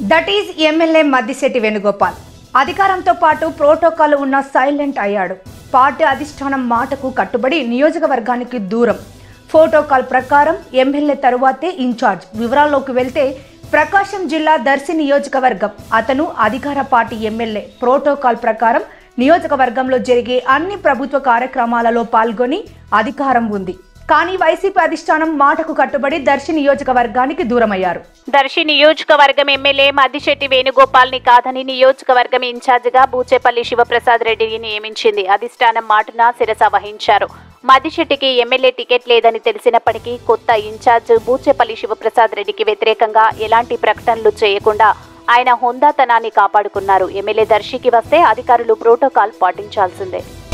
that is MLA Maddisetti Venugopal అధికారంతో పాటు protocol ఉన్న సైలెంట్ అయ్యాడు పార్టీ అధిష్టానం మాటకు కట్టుబడి నియోజకవర్గానికి దూరం ఫోటోకాల్ ప్రకారం ఎమ్మెల్యే తరువాతే ఇన్ఛార్జ్ వివరాల్లోకి వెళ్తే ప్రకాశం జిల్లా దర్శి నియోజకవర్గం అతను అధికార పార్టీ ఎమ్మెల్యే ప్రోటోకాల్ ప్రకారం నియోజకవర్గంలో జరిగే అన్ని ప్రభుత్వ కార్యక్రమాలలో పాల్గొని అధికారం ఉంది కానీ వైసీపీ అధిష్టానం మాటకు కట్టుబడి దర్శి నియోజకవర్గానికి దూరమయ్యారు దర్శి నియోజకవర్గం ఎమ్మెల్యే మద్దిశెట్టి వేణుగోపాల్ ని కాదని నియోజకవర్గం ఇన్ఛార్జిగా బూచేపల్లి శివప్రసాద్ రెడ్డిని నియమించింది అధిష్టానం మాటున శిరస వహించారు మద్దిశెట్టికి ఎమ్మెల్యే టికెట్ లేదని తెలిసినప్పటికీ కొత్త ఇన్ఛార్జ్ బూచేపల్లి శివప్రసాద్ రెడ్డికి వ్యతిరేకంగా ఎలాంటి ప్రకటనలు చేయకుండా ఆయన హుందాతనాన్ని కాపాడుకున్నారు ఎమ్మెల్యే దర్శికి వస్తే అధికారులు ప్రోటోకాల్ పాటించాల్సిందే